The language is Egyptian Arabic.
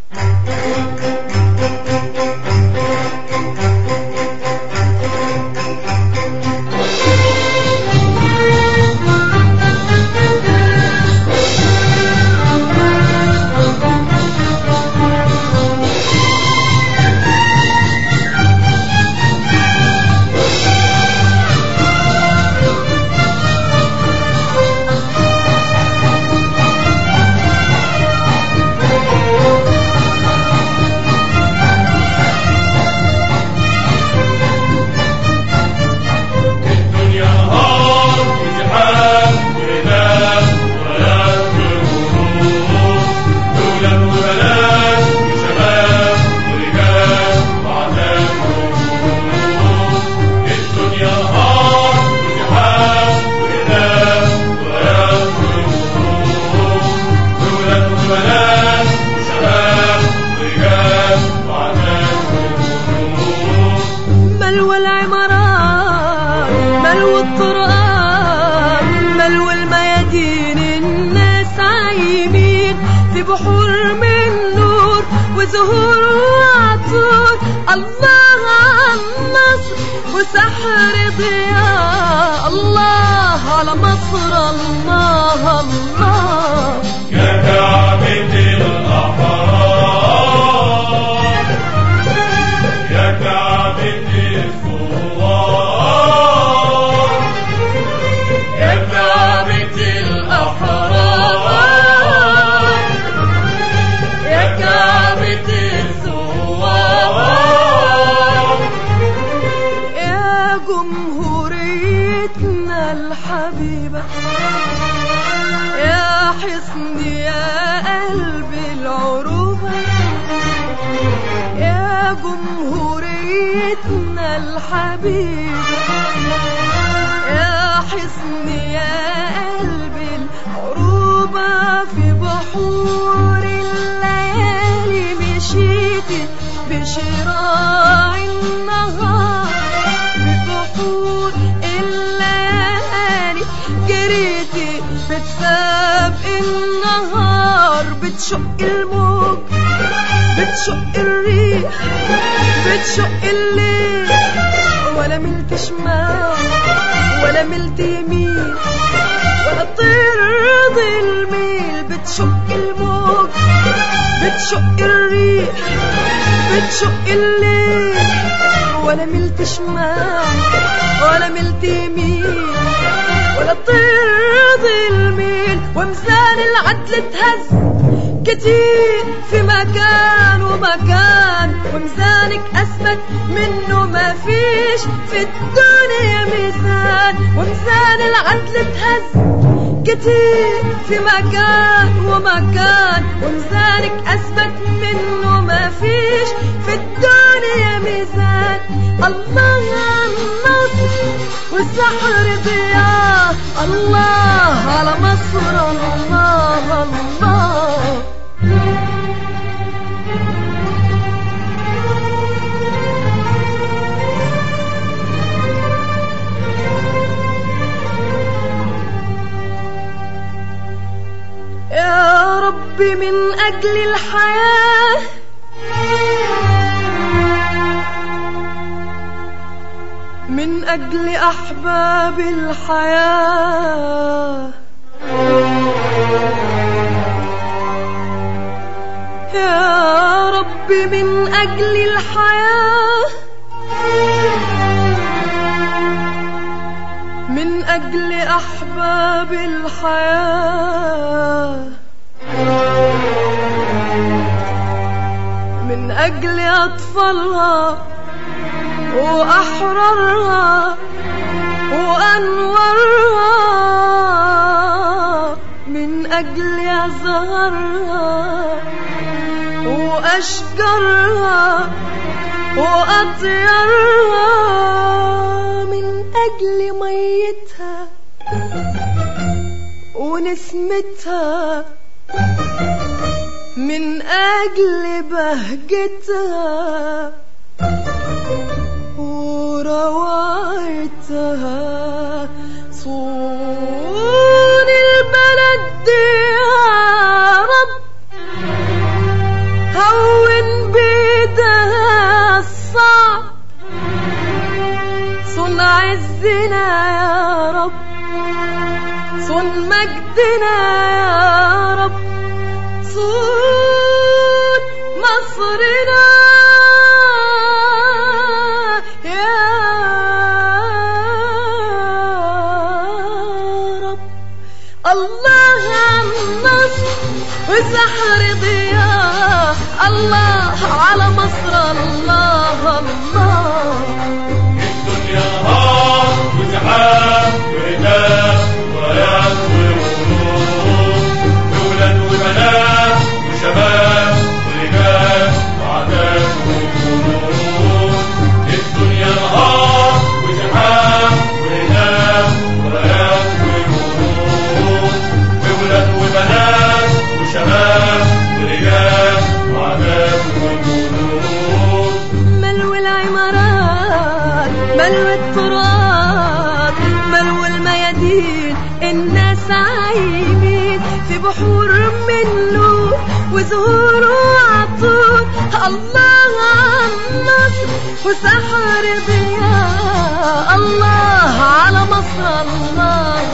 الدنيا نهار وزحام ورمال وغيات وغروب دولة وبنات وشباب ورجال وعذاب وغروب الدنيا نهار وزحام ورمال وغيات وغروب دولة وبنات وشباب ورجال وعذاب وغروب ملوى العمارات ملوى الطرقات ملوى الميادين الناس عايمين في بحور من نور وزهور وعطور الله على النصر وسحر ضياء الله على مصر الله الله يا كعبة الأحرار يا كعبة الثوار يا كعبة الأحرار يا كعبة الثوار يا جمهوريتنا الحبيبة يا حصن يا قلب العروبة يا جمهوريتنا الحبيبة يا حصن يا قلب العروبة في بحور الليالي مشيتي بشراع النهار في بحور الليالي جريتي بتسابق النهار بتشق الموج بتشق الريح بتشق الليل ولا ملت شمال ولا ملت يمين ولا طرد الميل بتشق الموج بتشق الريح بتشق الليل ولا ملت شمال ولا ملت يمين ولا طرد الميل وميزان العدل اتهز كتير في مكان ومكان وميزانك اثبت منه ما فيش في الدنيا ميزان وميزان العدل اتهز كتير في مكان ومكان وميزانك اثبت منه ما فيش في الدنيا ميزان الله على النصر والسحر ضياء الله على مصر الله الله يا رب من أجل الحياة من أجل أحباب الحياة يا رب من أجل الحياة من أجل أحباب الحياة من أجل أطفالها وأحرارها وأنوارها من أجل أزهارها وأشجارها وأطيارها من أجل ميتها ونسمتها من أجل بهجتها وروعتها صون البلد دي يا رب هو مجدنا يا رب صون مجدنا يا رب صون مصرنا يا رب الله على النصر وسحر ضياء الله على مصر الله الله الدنيا نهار وزحام ورداء ورايات وورود وولاد وبنات وشباب ورجال وعادات وجنود الدنيا نهار وزحام ورداء ورايات وورود وولاد وبنات وشباب ورجال وعادات وجنود ملو العمارات ملو التراب ملو الميادين الناس عايمين في بحور من نور وزهور وعطور الله على النصر وسحر ضياء الله على مصر الله